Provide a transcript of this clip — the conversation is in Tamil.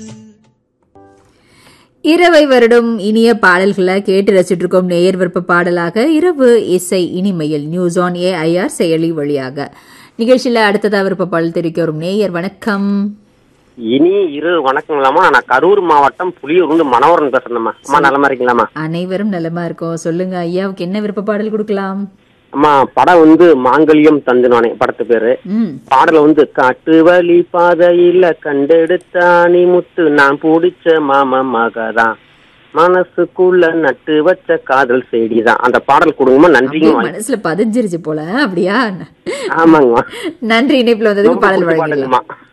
இரவை வருடம் இனிய பாடல்களை கேட்டு ரசிச்சுட்டு இருக்கோம் நேயர் விருப்ப பாடலாக இரவு இசை இனிமையில் நியூஸ் ஆன் ஏஐஆர் செயலி வழியாக நிகழ்ச்சியில அடுத்ததா விருப்ப பாடல் தெரிவிக்க வரும் நேயர் வணக்கம் இனி இரு வணக்கங்களாமா நான் கரூர் மாவட்டம் புலியூர்ந்து மனோரன் பேசுறேன்மா அம்மா நலமா இருக்கீங்களாம்மா அனைவரும் நலமா இருக்கோம் சொல்லுங்க ஐயாவுக்கு என்ன விருப்ப பாடல் கொடுக்கலாம் அம்மா படம் வந்து மாங்கல்யம் தந்துனானே படத்து பேரு ம் பாடல வந்து காட்டு வழி பாதையில கண்டெடுத்தானி முத்து நான் பிடிச்ச மாம மகதான் மனசுக்குள்ள நட்டு வச்ச காதல் செடிதான் அந்த பாடல் கொடுங்கம்மா அப்படியே நன்றிங்க மனசுல பதிஞ்சிருச்சு போல அப்படியா ஆமாங்கம்மா நன்றி இணைப்புல வந்ததுக்கு ரொம்ப பாடல் பிடிச்ச வழங்கிடலாம் பாடலுங்கம்மா